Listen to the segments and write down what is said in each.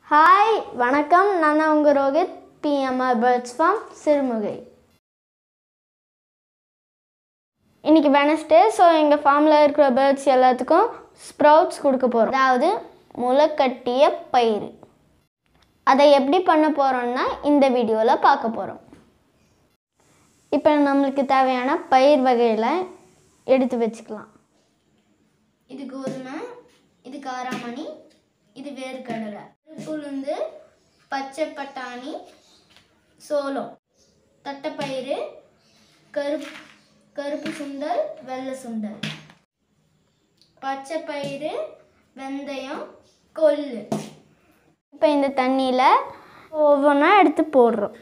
hi வணக்கம் நான் தான் உங்கள் Rohit PMR birds farm Sirumugai இன்னைக்கு வெனஸ்டே ஸோ எங்கள் ஃபார்மில் இருக்கிற பேர்ட்ஸ் எல்லாத்துக்கும் ஸ்ப்ரவுட்ஸ் கொடுக்க போகிறோம் அதாவது முளைக்கட்டிய பயிர் அதை எப்படி பண்ண போகிறோம்னா இந்த வீடியோவில் பார்க்க போகிறோம் இப்போ நம்மளுக்கு தேவையான பயிர் வகையில் எடுத்து வச்சுக்கலாம் இது கோதுமை இது காராமணி இது வேர்க்கடலை உளுந்து பச்சை பட்டாணி சோளம் தட்டைப்பயிறு கருப்பு கருப்பு சுண்டல் வெள்ளை சுண்டல் பச்சை பயிறு வெந்தயம் கொள்ளு இப்போ இந்த தண்ணியில் ஒவ்வொன்றா எடுத்து போடுறோம்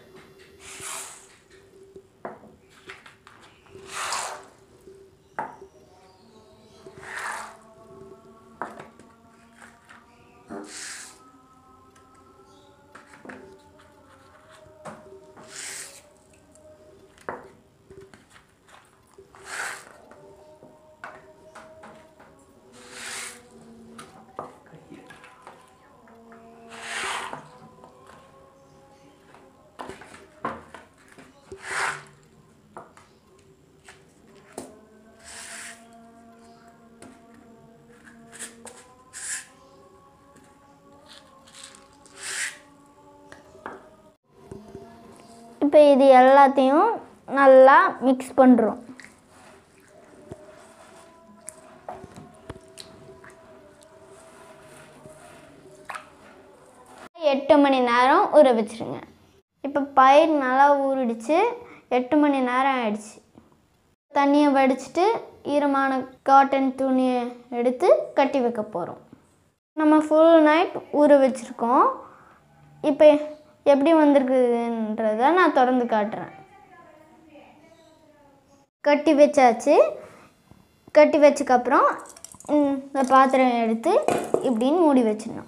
இப்போ இது எல்லாத்தையும் நல்லா மிக்ஸ் பண்ணுறோம் எட்டு மணி நேரம் ஊற வச்சிருங்க இப்போ பயிர் நல்லா ஊறிடுச்சு எட்டு மணி நேரம் ஆயிடுச்சு தண்ணியை வடிச்சிட்டு ஈரமான காட்டன் துணியை எடுத்து கட்டி வைக்க போகிறோம் நம்ம ஃபுல் நைட் ஊற வச்சுருக்கோம் இப்போ எப்படி வந்திருக்குன்றத நான் திறந்து காட்டுறேன் கட்டி வச்சாச்சு கட்டி வச்சக்கப்புறம் இந்த பாத்திரம் எடுத்து இப்படின்னு மூடி வச்சிடணும்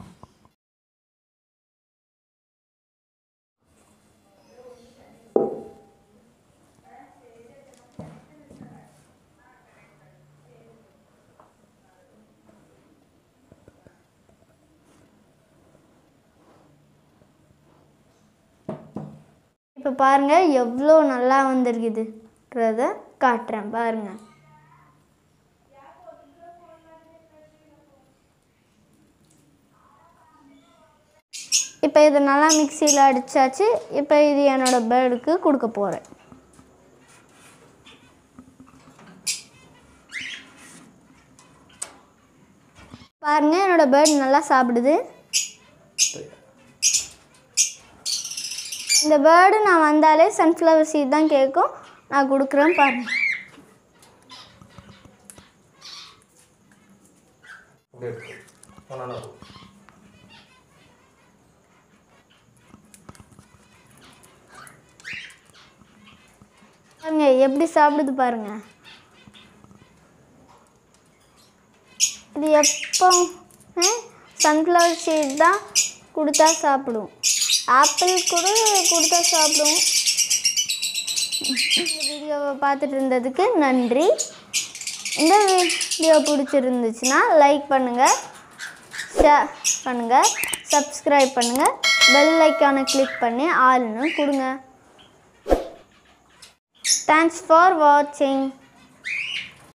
இப்போ பாருங்கள் எவ்வளோ நல்லா வந்திருக்குதுன்றத காட்டுறேன் பாருங்கள் இப்போ இதை நல்லா மிக்சியில் அடித்தாச்சு இப்போ இது என்னோடய பேர்டுக்கு கொடுக்க போகிறேன் பாருங்கள் என்னோடய பேர்டு நல்லா சாப்பிடுது இந்த பேர்டு நான் வந்தாலே சன்ஃப்ளவர் சீட் தான் கேட்கும் நான் கொடுக்குறேன் பாருங்க அப்படியே இருக்கு ஒன்றா பாருங்க எப்படி சாப்பிடுது பாருங்க இது எப்போ சன்ஃப்ளவர் சீட் தான் கொடுத்தா சாப்பிடும் ஆப்பிள் கூட கொடுத்தா சாப்பிடும் இந்த வீடியோவை பார்த்துட்டு இருந்ததுக்கு நன்றி இந்த வீடியோ பிடிச்சிருந்துச்சுன்னா லைக் பண்ணுங்கள் ஷேர் பண்ணுங்கள் சப்ஸ்கிரைப் பண்ணுங்கள் பெல் ஐக்கானை கிளிக் பண்ணி ஆள்னு கொடுங்க தேங்க்ஸ் ஃபார் வாட்சிங்